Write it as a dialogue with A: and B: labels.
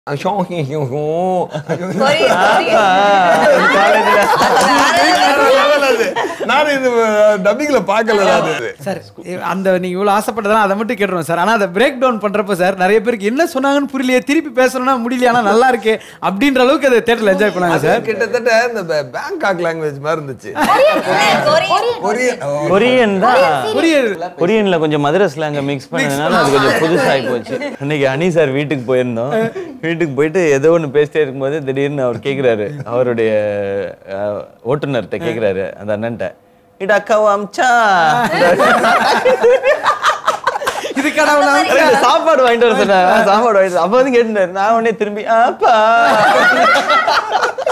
A: நான் இது டப்பிங்ல பார்க்கல அது
B: சார் அந்த நீங்க இவ்வளவு ஆசைப்பட்டதெல்லாம் அதை மட்டும் கேட்டுருவோம் சார் ஆனா அதை பிரேக் டவுன் பண்றப்ப சார் நிறைய பேருக்கு என்ன சொன்னாங்கன்னு புரியலையே திருப்பி பேசணும்னா முடியல ஆனா நல்லா இருக்கு அப்படின்ற அளவுக்கு அதை தேட்டர்ல என்ஜாய் பண்ணாங்க
A: அது
B: சார்
A: கிட்டத்தட்ட இந்த பேங்காக் லாங்குவேஜ் மாதிரி இருந்துச்சு கொரியன் ஓ,
C: கொரியன் தான்
B: புரியுது
C: கொரியன்ல கொஞ்சம் மதுரை ஸ்லாங்க மிக்ஸ் பண்ணதுனால அது கொஞ்சம் புதுசாகி போச்சு அன்னைக்கு அனி சார் வீட்டுக்கு போயிருந்தோம் வீட்டுக்கு போயிட்டு ஏதோ ஒன்று பேசிட்டே இருக்கும்போது திடீர்னு அவர் கேட்குறாரு அவருடைய அஹ், ஓட்டுநர்கிட்ட கேட்குறாரு அந்த அண்ணன்ட்ட இட அக்காவை அமிச்சா
B: இது கடவுளா
C: சாப்பாடு வாங்கிட்டு வர சொன்னாங்க சாப்பாடு வாங்கிட்டு வர- அப்ப வந்து கேட்டுனாரு நான் உடனே திரும்பி ஆப்பா